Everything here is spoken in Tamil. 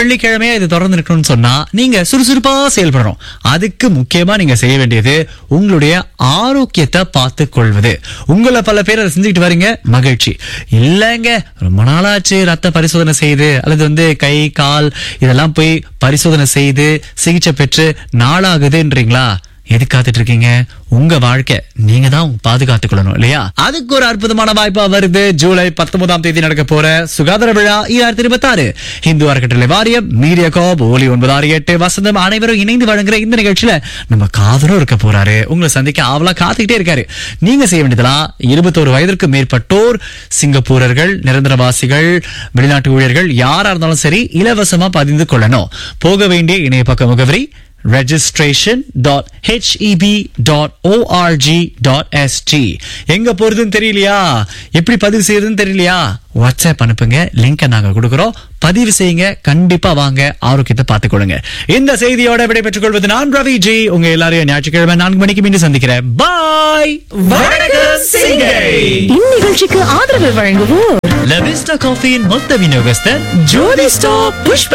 வெள்ளிக்கிழமையா இது தொடர்ந்து இருக்கணும்னு சொன்னா நீங்க சுறுசுறுப்பா செயல்படணும் அதுக்கு முக்கியமா நீங்க செய்ய வேண்டியது உங்களுடைய ஆரோக்கியத்தை பார்த்து கொள்வது உங்களை பல பேர் அதை செஞ்சுக்கிட்டு வரீங்க மகிழ்ச்சி இல்லைங்க ரொம்ப நாளாச்சு ரத்த பரிசோதனை செய்து அல்லது வந்து கை கால் இதெல்லாம் போய் பரிசோதனை செய்து சிகிச்சை பெற்று நாளாகுதுன்றீங்களா எது காத்துட்டு இருக்கீங்க உங்க வாழ்க்கை நீங்க தான் பாதுகாத்துக் கொள்ளணும் இல்லையா அதுக்கு ஒரு அற்புதமான வாய்ப்பா வருது ஜூலை பத்தொன்பதாம் தேதி நடக்க போற சுகாதார விழா இரண்டாயிரத்தி இருபத்தி ஆறு இந்து அறக்கட்டளை வாரியம் மீடியா காப் ஒலி ஒன்பது ஆறு எட்டு வசந்தம் அனைவரும் இணைந்து வழங்குற இந்த நிகழ்ச்சியில நம்ம காதலும் இருக்க போறாரு உங்களை சந்திக்க ஆவலா காத்துக்கிட்டே இருக்காரு நீங்க செய்ய வேண்டியதெல்லாம் இருபத்தோரு வயதிற்கு மேற்பட்டோர் சிங்கப்பூரர்கள் நிரந்தரவாசிகள் வெளிநாட்டு ஊழியர்கள் யாரா இருந்தாலும் சரி இலவசமா பதிந்து கொள்ளணும் போக வேண்டிய இணைய பக்க முகவரி registration.heb.org.st எங்க போறதுன்னு தெரியலையா எப்படி பதிவு செய்யறதுன்னு தெரியலையா வாட்ஸ்அப் அனுப்புங்க லிங்க் நாங்க கொடுக்கறோம் பதிவு செய்யுங்க கண்டிப்பா வாங்க ஆரோக்கியத்தை பார்த்துக் கொள்ளுங்க இந்த செய்தியோட விடைபெற்றுக் கொள்வது நான் ரவி ஜி உங்க எல்லாரையும் ஞாயிற்றுக்கிழமை நான்கு மணிக்கு மீண்டும் சந்திக்கிறேன் பாய் வணக்கம் சிங்கை இந்நிகழ்ச்சிக்கு ஆதரவு வழங்குவோர் லவிஸ்டா காஃபியின் மொத்த விநியோகஸ்தர் ஜோதி ஸ்டாப் புஷ்ப